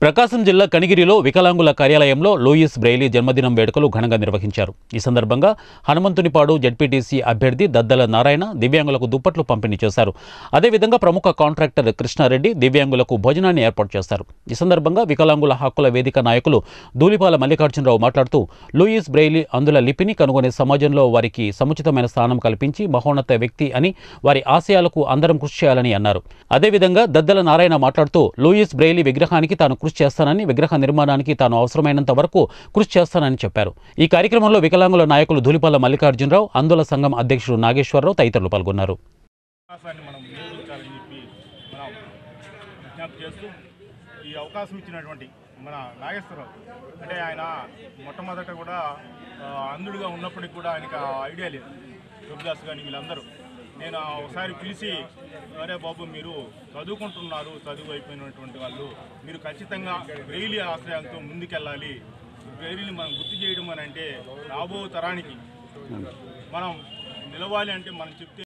ప్రకాశం జిల్లా కనిగిరిలో వికలాంగుల కార్యాలయంలో లూయిస్ బ్రెయిలీ జన్మదినం వేడుకలు ఘనంగా నిర్వహించారు ఈ సందర్భంగా హనుమంతునిపాడు జడ్పీటీసీ అభ్యర్థి దద్దల నారాయణ దివ్యాంగులకు దుప్పట్లు పంపిణీ చేశారు అదేవిధంగా ప్రముఖ కాంట్రాక్టర్ కృష్ణారెడ్డి దివ్యాంగులకు భోజనాన్ని ఏర్పాటు చేశారు ఈ సందర్భంగా వికలాంగుల హక్కుల వేదిక నాయకులు ధూళిపాల మల్లికార్జునరావు మాట్లాడుతూ లూయిస్ బ్రెయిలీ అందుల లిపిని కనుగొనే సమాజంలో వారికి సముచితమైన స్థానం కల్పించి మహోన్నత వ్యక్తి అని వారి ఆశయాలకు అందరం కృషి చేయాలని అన్నారు అదేవిధంగా దద్దల నారాయణ మాట్లాడుతూ లూయిస్ బ్రెయిలీ విగ్రహానికి తాను కృషి చేస్తానని విగ్రహ నిర్మాణానికి తాను అవసరమైనంత వరకు కృషి చేస్తానని చెప్పారు ఈ కార్యక్రమంలో వికలాంగుల నాయకులు ధూళిపాల మల్లికార్జునరావు ఆందోళన సంఘం అధ్యక్షుడు నాగేశ్వరరావు తదితరులు పాల్గొన్నారు అవకాశాన్ని మనం వినియోగించాలని చెప్పి మనం విజ్ఞప్తి చేస్తూ ఈ అవకాశం ఇచ్చినటువంటి మన నాగేశ్వరరావు అంటే ఆయన మొట్టమొదట కూడా ఆ, అంధుడిగా ఉన్నప్పటికి కూడా ఆయనకి ఆ ఐడియా లేదు రఘుదాస్ కానీ వీళ్ళందరూ నేను ఆ ఒకసారి పిలిచి అరే బాబు మీరు చదువుకుంటున్నారు చదువు అయిపోయినటువంటి వాళ్ళు మీరు ఖచ్చితంగా బ్రెయిలీ ఆశ్రయంతో ముందుకెళ్ళాలి బ్రెయిలీని మనం గుర్తు చేయడం అని అంటే రాబో తరానికి మనం నిలవాలి అంటే మనం చెప్తే